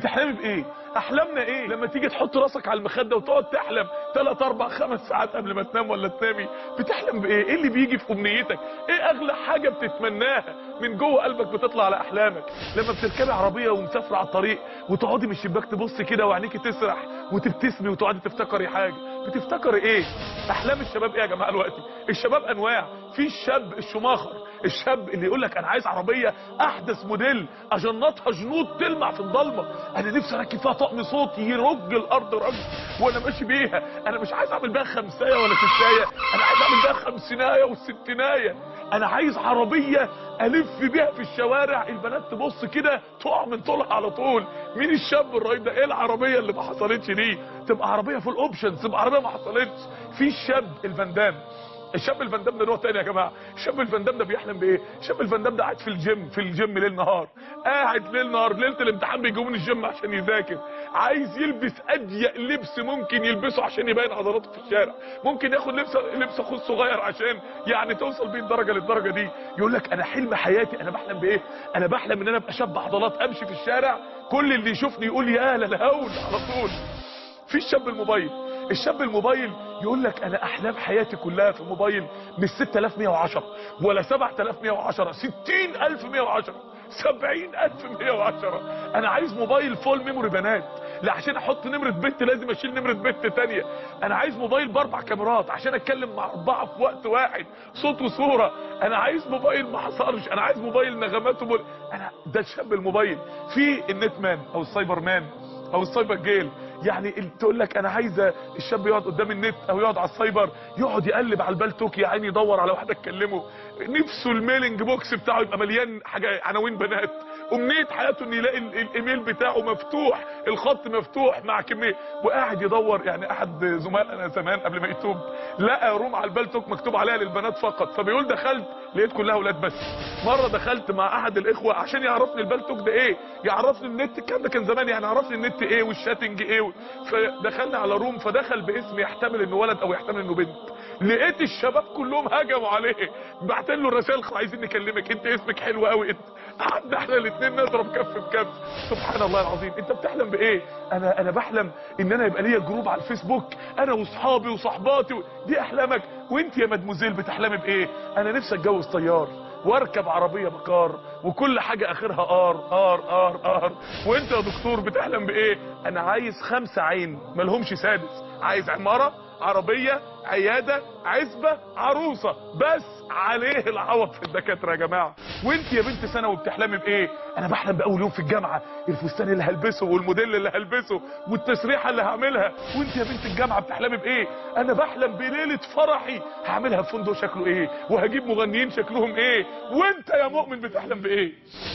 بتحلمي بايه احلامنا ايه لما تيجي تحط راسك على المخده وتقعد تحلم 3 4 5 ساعات قبل ما تنام ولا تنامي بتحلم بايه ايه اللي بيجي في امنيتك ايه اغلى حاجه بتتمناها من جوه قلبك بتطلع على احلامك لما بتركبي عربيه ومسافره على الطريق وتقعدي من الشباك تبصي كده وعينيكي تسرح وتبتسمي وتقعدي تفتكري حاجه بتفتكري ايه احلام الشباب ايه يا جماعه دلوقتي الشباب انواع في الشاب الشماخر الشاب اللي يقول لك انا عايز عربيه احدث موديل اجنطها جنود تلمع في الضلمه انا نفسي اركب فيها طقم صوت يرج الارض رج وانا ماشي بيها انا مش عايز اعمل بيها خمسايه ولا ستايه انا عايز اعمل بيها خمسينايه وستينايه انا عايز عربيه الف بيها في الشوارع البنات تبص كده تقع من طولها على طول مين الشاب الرهيب ده ايه العربيه اللي ما حصلتش دي تبقى عربيه فول اوبشنز تبقى عربيه ما حصلتش في الشاب الفاندام الشاب الفاندام ده نوع تاني يا جماعه الشاب الفاندام ده بيحلم بايه الشاب الفاندام ده قاعد في الجيم في الجيم ليل نهار قاعد ليل نهار ليله الامتحان بيجيبوا من الجيم عشان يذاكر عايز يلبس اضيق لبس ممكن يلبسه عشان يبين عضلاته في الشارع ممكن ياخد لبس لبس اخوه الصغير عشان يعني توصل بيه الدرجه للدرجه دي يقول لك انا حلم حياتي انا بحلم بايه انا بحلم ان انا ابقى شاب عضلات امشي في الشارع كل اللي يشوفني يقول يا للهول على طول في الشاب الموبايل الشاب الموبايل يقول لك انا احلام حياتي كلها في الموبايل مش 6110 ولا 7110 60110 70110 انا عايز موبايل فول ميموري بنات لا عشان احط نمره بنت لازم اشيل نمره بنت تانية انا عايز موبايل باربع كاميرات عشان اتكلم مع اربعه في وقت واحد صوت وصوره انا عايز موبايل ما حصلش انا عايز موبايل نغمات ومول... انا ده الشاب الموبايل في النت مان او السايبر مان او السايبر جيل يعني تقول لك انا عايزه الشاب يقعد قدام النت او يقعد على السايبر يقعد يقلب على البالتوك يا عيني يدور على واحده تكلمه نفسه الميلنج بوكس بتاعه يبقى مليان حاجه عناوين بنات امنيه حياته انه يلاقي ال- الايميل بتاعه مفتوح الخط مفتوح مع كميه وقاعد يدور يعني احد زملائنا زمان قبل ما يتوب لقى روم على البالتوك مكتوب عليها للبنات فقط فبيقول دخلت لقيت كلها اولاد بس مره دخلت مع احد الاخوه عشان يعرفني البالتوك ده ايه يعرفني النت الكلام ده كان زمان يعني عرفني النت ايه والشاتنج ايه و... فدخلنا على روم فدخل باسم يحتمل انه ولد او يحتمل انه بنت لقيت الشباب كلهم هجموا عليه بعتين له الرسائل عايزين نكلمك انت اسمك حلو قوي انت قعدنا احنا الاثنين نضرب كف بكف سبحان الله العظيم انت بتحلم بايه انا انا بحلم ان انا يبقى ليا جروب على الفيسبوك انا واصحابي وصحباتي و... دي احلامك وانت يا مدموزيل بتحلمي بايه انا نفسي اتجوز طيار واركب عربيه بكار وكل حاجه اخرها ار ار ار ار وانت يا دكتور بتحلم بايه انا عايز خمسة عين ملهمش سادس عايز عماره عربيه عياده عزبه عروسه بس عليه العوض في الدكاتره يا جماعه وانت يا بنت ثانوي بتحلمي بايه انا بحلم باول يوم في الجامعه الفستان اللي هلبسه والموديل اللي هلبسه والتسريحه اللي هعملها وانت يا بنت الجامعه بتحلمي بايه انا بحلم بليله فرحي هعملها في فندق شكله ايه وهجيب مغنيين شكلهم ايه وانت يا مؤمن بتحلم بايه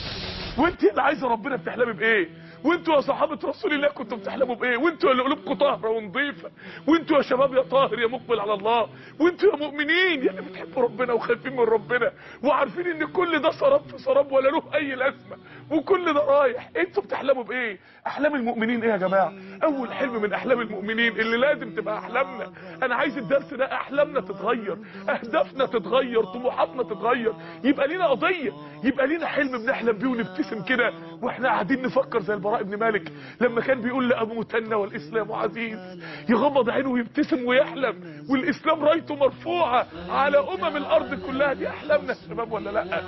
وانت اللي عايزه ربنا بتحلمي بايه وانتوا يا صحابه رسول الله كنتوا بتحلموا بايه وانتوا اللي قلوبكم طاهره ونظيفه وانتوا يا شباب يا طاهر يا مقبل على الله وانتوا يا مؤمنين يا اللي بتحبوا ربنا وخايفين من ربنا وعارفين ان كل ده سراب في سراب ولا له اي لازمه وكل ده رايح انتوا بتحلموا بايه احلام المؤمنين ايه يا جماعه اول حلم من احلام المؤمنين اللي لازم تبقى احلامنا انا عايز الدرس ده احلامنا تتغير اهدافنا تتغير طموحاتنا تتغير يبقى لينا قضيه يبقى لينا حلم بنحلم بيه ونبتسم كده واحنا قاعدين نفكر زي البراء بن مالك لما كان بيقول لاموتن والاسلام عزيز يغمض عينه ويبتسم ويحلم والاسلام رايته مرفوعه على امم الارض كلها دي احلامنا يا شباب ولا لا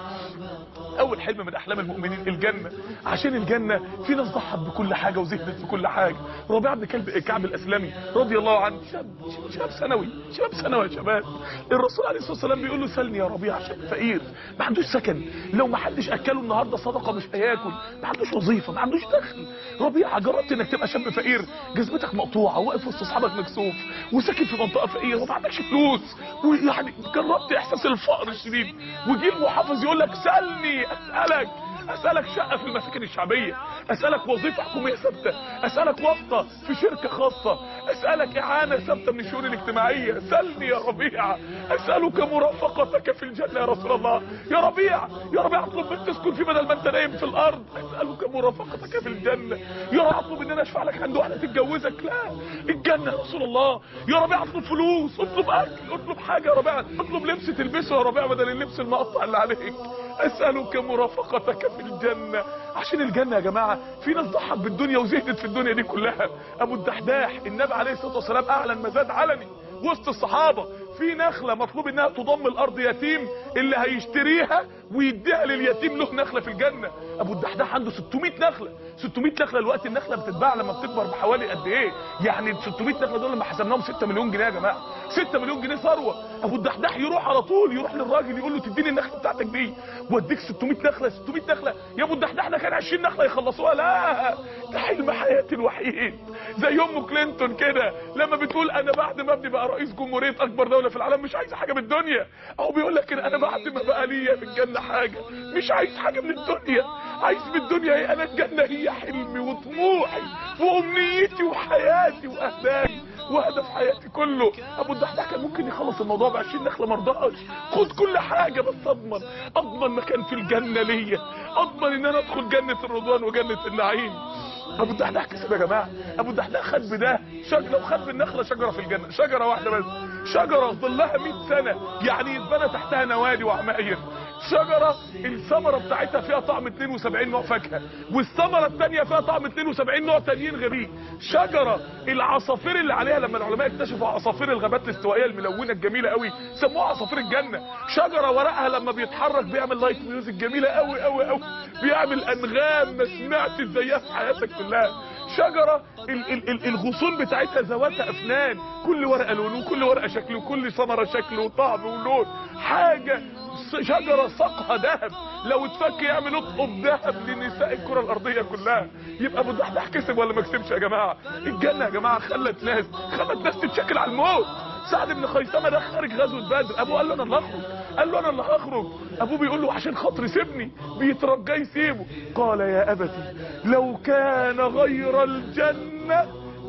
اول حلم من احلام المؤمنين الجنه عشان الجنه في ناس ضحت بكل حاجه وزهدت بكل حاجه ربيعه بن كلب كعب الاسلمي رضي الله عنه شاب شاب ثانوي شاب ثانوي يا شباب الرسول عليه الصلاه والسلام بيقول له سلني يا ربيعه شاب فقير ما عندوش سكن لو ما حدش اكله النهارده صدقه مش هياكل ما عندوش وظيفه ما عندوش دخل ربيعه جربت انك تبقى شاب فقير جزمتك مقطوعه واقف وسط اصحابك مكسوف وساكن في منطقه فقيره وما عندكش فلوس ويعني جربت احساس الفقر الشديد وجي المحافظ يقول لك سلني اسالك اسالك شقه في المساكن الشعبيه اسالك وظيفه حكوميه ثابته اسالك واسطه في شركه خاصه اسالك اعانه ثابته من الشؤون الاجتماعيه سلني يا ربيع اسالك مرافقتك في الجنه يا رسول الله يا ربيع يا ربيع اطلب منك تسكن في بدل ما انت نايم في الارض اسالك مرافقتك في الجنه يا رب اطلب ان انا اشفع لك عند واحده تتجوزك لا الجنه يا رسول الله يا ربيع اطلب فلوس اطلب اكل اطلب حاجه يا ربيع اطلب لبس تلبسه يا ربيع بدل اللبس المقطع اللي عليك اسالك مرافقتك في الجنه عشان الجنة يا جماعة في ناس ضحت بالدنيا وزهدت في الدنيا دي كلها ابو الدحداح النبي عليه الصلاة والسلام اعلن مزاد علني وسط الصحابة في نخلة مطلوب انها تضم الارض يتيم اللي هيشتريها ويديها لليتيم له نخلة في الجنة ابو الدحداح عنده 600 نخلة 600 نخلة الوقت النخلة بتتباع لما بتكبر بحوالي قد ايه يعني 600 نخلة دول لما حسبناهم 6 مليون جنيه يا جماعة 6 مليون جنيه ثروة ابو الدحداح يروح على طول يروح للراجل يقول له تديني النخلة بتاعتك دي واديك 600 نخلة 600 نخلة يا ابو الدحداح ده كان 20 نخلة يخلصوها لا ده حلم حياتي الوحيد زي ام كلينتون كده لما بتقول انا بعد ما ابني بقى رئيس جمهورية اكبر دولة في العالم مش عايز حاجة من الدنيا او بيقول لك انا بعد ما بقى ليا في الجنة حاجة مش عايز حاجة من الدنيا عايز من الدنيا ايه انا الجنة هي حلمي وطموحي وامنيتي وحياتي واهدافي وهدف حياتي كله ابو الدحداح كان ممكن يخلص الموضوع ب 20 نخله ما رضاش خد كل حاجه بس اضمن اضمن مكان في الجنه ليا اضمن ان انا ادخل جنه الرضوان وجنه النعيم ابو الدحداح كسب يا جماعه ابو الدحداح خد بده شجره وخد بالنخله شجره في الجنه شجره واحده بس شجره ظلها 100 سنه يعني يتبنى تحتها نوادي وعماير شجرة الثمرة بتاعتها فيها طعم 72 نوع فاكهة والثمرة التانية فيها طعم 72 نوع تانيين غريب شجرة العصافير اللي عليها لما العلماء اكتشفوا عصافير الغابات الاستوائية الملونة الجميلة قوي سموها عصافير الجنة شجرة ورقها لما بيتحرك بيعمل لايت ميوزك جميلة قوي قوي قوي بيعمل انغام ما سمعت زيها في حياتك كلها شجرة ال ال ال الغصون بتاعتها ذواتها افنان كل ورقة لون وكل ورقة شكل وكل ثمرة شكل وطعم ولون حاجة شجرة ساقها ذهب لو اتفك يعمل اطقم ذهب لنساء الكرة الارضية كلها يبقى ابو الدحداح كسب ولا ما كسبش يا جماعة الجنة يا جماعة خلت ناس خلت ناس تتشكل على الموت سعد بن خيثمة ده خارج غزوة بدر ابوه قال له انا اللي هخرج قال له انا اللي هخرج ابوه بيقول له عشان خاطري سيبني بيترجاه يسيبه قال يا ابتي لو كان غير الجنة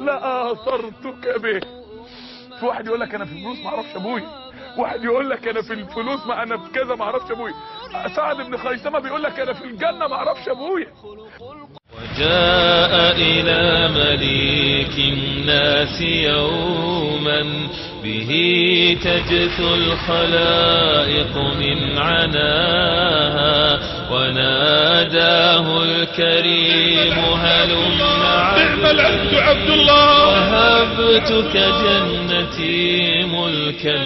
لآثرتك به في واحد يقول لك انا في الفلوس ما اعرفش ابويا واحد يقول لك انا في الفلوس ما انا في كذا ما اعرفش ابويا سعد بن خيثمة بيقول لك انا في الجنة ما اعرفش ابويا وجاء إلى مليك الناس يوما به تجثو الخلائق من عناها وناداه الكريم هلم نعم العبد عبد الله وهبتك جنتي ملكا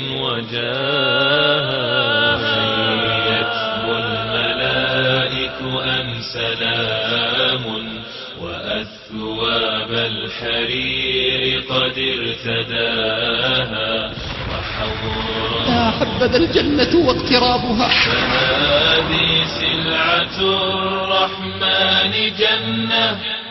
وجاها يكتب الملائك أن سلام وأثواب الحرير قد ارتداها وحورا يا حبذا الجنة واقترابها فهذه سلعة الرحمن جنة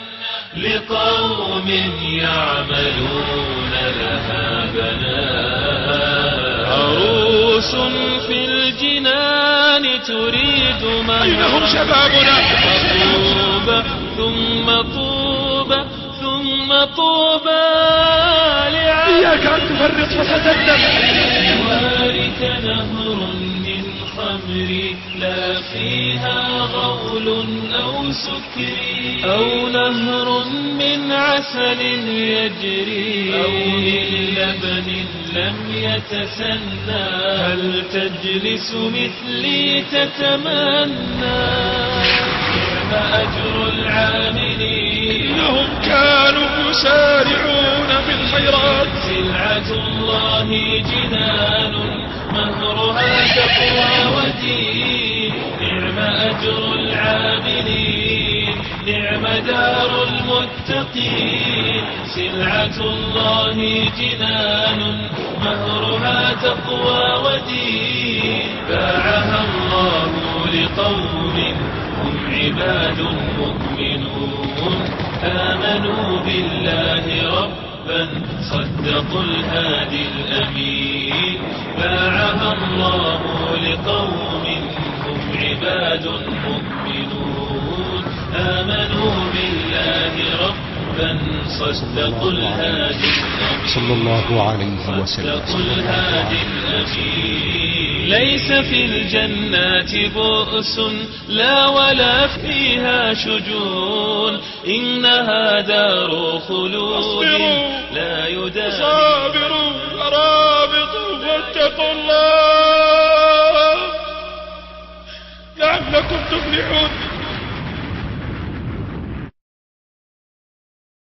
لقوم يعملون لها بنات عروس في الجنان تريد مهرا أين هم شبابنا؟ طوبى ثم طوبى ثم طوبى إياك أن تفرط فستندم جوارك نهر من خمر لا فيها غول أو سكر أو نهر من عسل يجري أو من لبن لم يتسنى هل تجلس مثلي تتمنى نعم أجر العاملين إنهم كانوا يسارعون بالخيرات سلعة الله جنان مهرها تقوى ودين نعم أجر العاملين نعم دار المتقين سلعة الله جنان مهرها تقوى ودين باعها الله لقوم هم عباد مؤمنون آمنوا بالله ربا صدقوا الهادي الأمين باعها الله لقوم هم عباد مؤمنون آمنوا بالله ربا صدقوا الهادي الأمين صلى الله عليه وسلم صدقوا الهادي الأمين ليس في الجنات بؤس لا ولا فيها شجون إنها دار خلود اصبروا. لا يدان صابروا رابطوا واتقوا الله لعلكم تفلحون